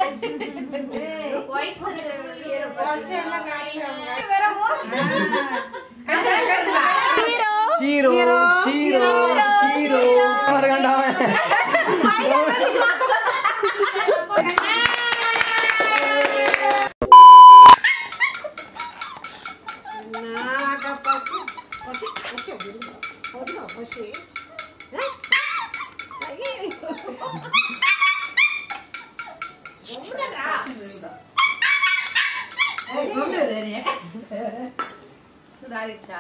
White ஷீரோ ஷீரோ ஷீரோ மறக்கண்டா சுதாரிச்சா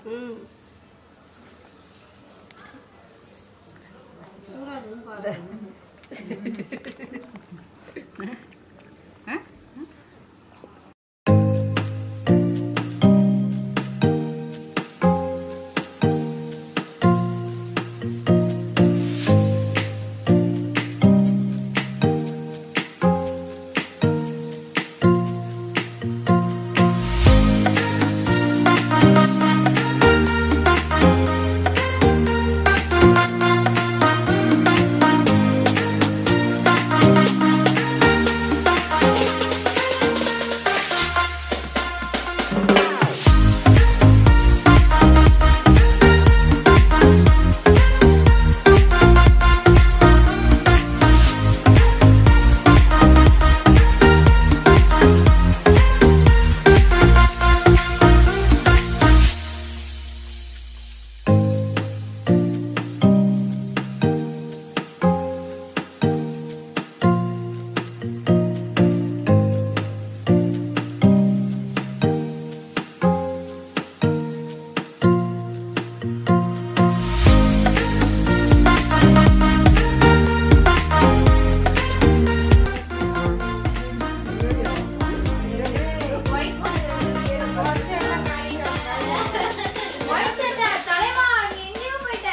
தலைவா நீ எங்கேயோ போயிட்ட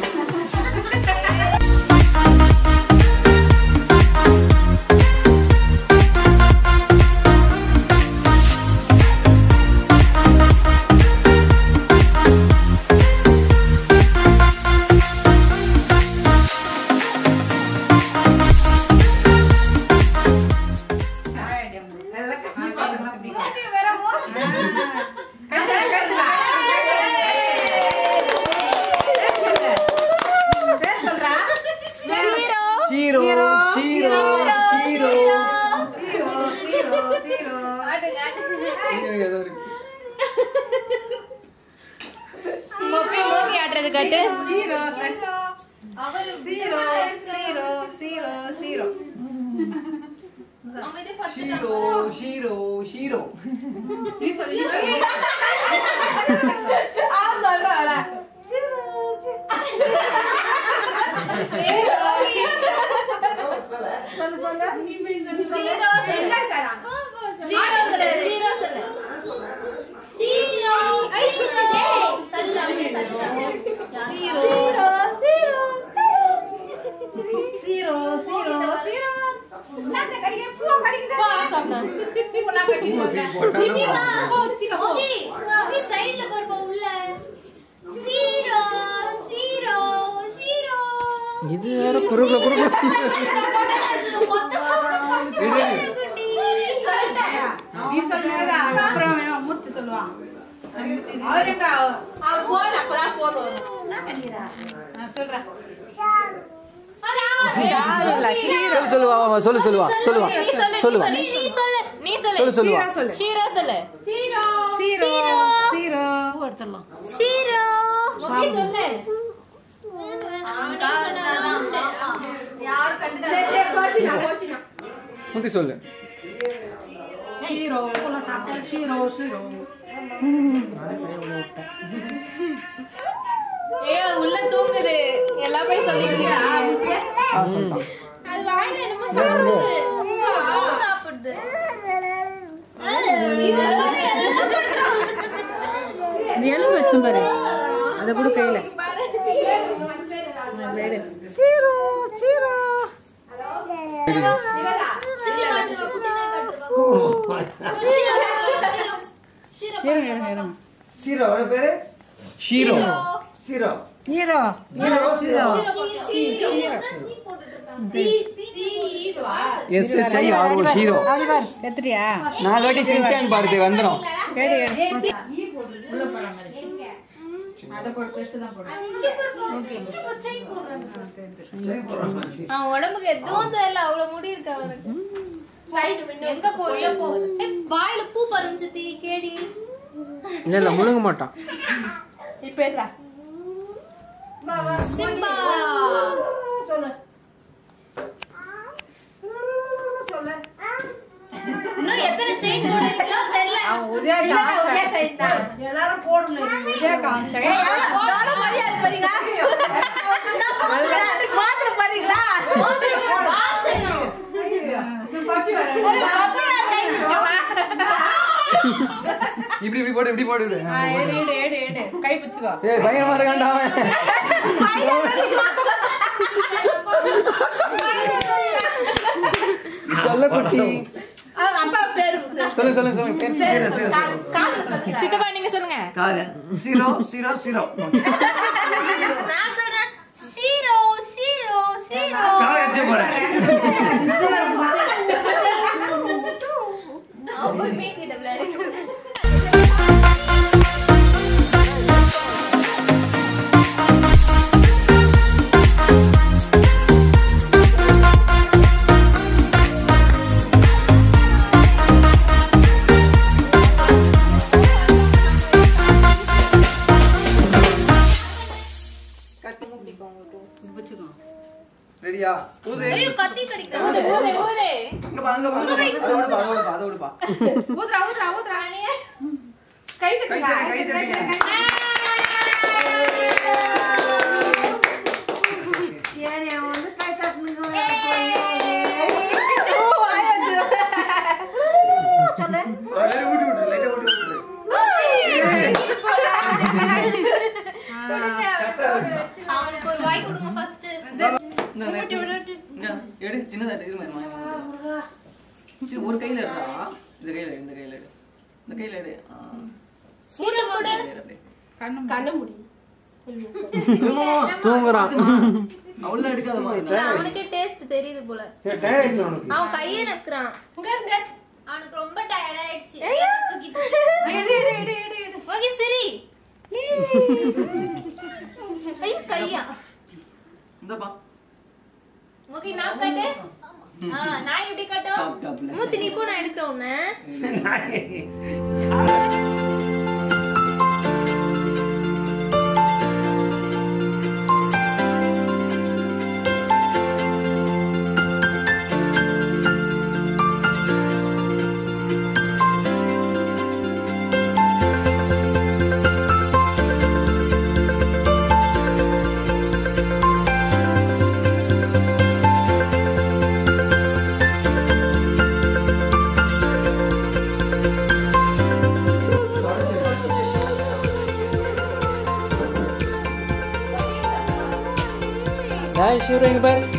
ஷீரோ ஷீரோ ஷீரோ ஏதோ இருக்கு மொப்பி மோகி ஆடுறது காட்டு சீரோ அவர் சீரோ சீரோ சீரோ சீரோ அமைதி ஷீரோ ஷீரோ ஷீரோ நீ சொல்லி அவன் சொல்றாள சொல்லு சொல்லு ஷீரோ சொல்லு ஷீரோ சொல்லு ஷீரோ சொல்லு ஷீரோ தள்ளு அப்படியே தள்ளு Shiro Shiro Shiro Shiro Shiro நாங்க கடிக்க பூ கடிக்குது போ சொன்னேன் பூலாம் கடிக்குது மோகி மோகி சைடுல பாருப்பா உள்ள ஷீரோ ஷீரோ ஷீரோ இது வேற குறுகுல குறுகுல நீ சொன்னதா அப்புறம் முத்து சொல்லுவான் அவர் என்ன அவர் போன அப்பதான் போன் வரும் நான் கண்டிரா நான் சொல்றேன் சொல்லு சொல்லுவா ஆமா, சொல்லு சொல்லுவா சொல்லுவா சொல்லுவா நீ சொல்லு சொல்லு சொல்லுவா ஷீரோ சொல்லு சீரோ சீரோ எடுத்துடலாம் ஷீரோ மொப்பி சொல்லு யார் கண்டுக்காத முந்தி சொல்லு ஷீரோ ஷீரோ ஷீரோ ஏ அது உள்ள தூங்குது எல்லாம் போய் சொல்லிருக்கீங்க ஆ சொல்லிட்டான் அது வாயில என்னமோ சாப்பிடுது சாப்பிடுது நீ எழுந்து வச்சும் பாரு அதை கூட கையில சீரோ சீரோ இருங்க இருங்க இருங்க சீரோ அவன பேரு Shiro Shiro hero hero hero சி ஹீரோவா S H I R O hero அப்படி பாரு எத்திரியா நாலு வாட்டி சின்சான் பாடுது வந்துடும் எடு எடு உள்ள போற மாதிரி அத போடு பெருசு தான் போடு அவன் உடம்புக்கு எதுவும் தெரியல அவ்வளவு முடி இருக்கு அவனுக்கு எங்க போ உள்ள போ ஏய், வாயில பூ பறிஞ்சு தீ கேடி இல்லை இல்லை முழுங்க மாட்டான் இப்ப எடுடா சிம்பா சொல்லு சொல்லு இன்னும் எத்தனை செயின் போடுவீங்களோ தெரியல உதய எல்லாரும் போடணும் உதய காமிச்சா மாத்திர பாருங்களா வாசகம் இப்படி இப்படி போடு இப்படி போடு இப்படி. ஏடு ஏடு ஏடு ஏடு கை பிச்சுக்கோ ஏய் பயங்கரமா இருக்கான்டா அவன் சொல்ல குட்டி அப்பா பேரு சொல்லு சொல்லு சொல்லு பேர் சொல்லு. காதுல சொல்லுங்க சித்தப்பா நீங்க சொல்லுங்க காரு சீரோ சீரோ சீரோ நான் சொல்றேன் ஷீரோ ஷீரோ ஷீரோ கார் வச்சு போறேன் அவன் போய் மேய்க்கிட்ட விளையாடி ரெடியா ஊது ஐயோ கத்தி கடிக்கிறான் ஊதே ஊதே இங்க பா அங்க பா அங்க பா. அதை விடுப்பா அதை விடுப்பா அதை விடுப்பா ஊதுறா ஊதுறா ஊதுறா கை கை தட்டுங்க தட்டு கை தட்டுங்க லைட்டா ஊட்டி விட்டுரு லைட்டா ஊட்டி விட்டுரு அவனுக்கு ஒரு வாய் கொடுங்க ஃபர்ஸ்ட் இந்தா, இந்தா, எடு சின்னதாட்டு இருமா இருமா, இருமா. சரி ஒரு கையில எடுறா இந்த கையில எடு, இந்த கையில எடு இந்த கையில எடு ஆ, மூட்டை போடு சரி, அப்படியே. தூங்குறான் அவ்வளவு எடுக்காதம்மா அவனுக்கே டேஸ்ட் தெரியுது போல அவன் கையை நக்குறான் அவனுக்கு ரொம்ப டயர்ட் ஆயிடுச்சு தூக்கி ஓகே சரி ஐயோ கையா இந்தப்பா ஓகே நான் கட்டு ஆ நான் எப்படி கட்டும் சாப்பிட்டாப்ல மூத்தி நீ போ நான் எடுக்கிறேன் உன்னை ஷூர் எங்க பாரு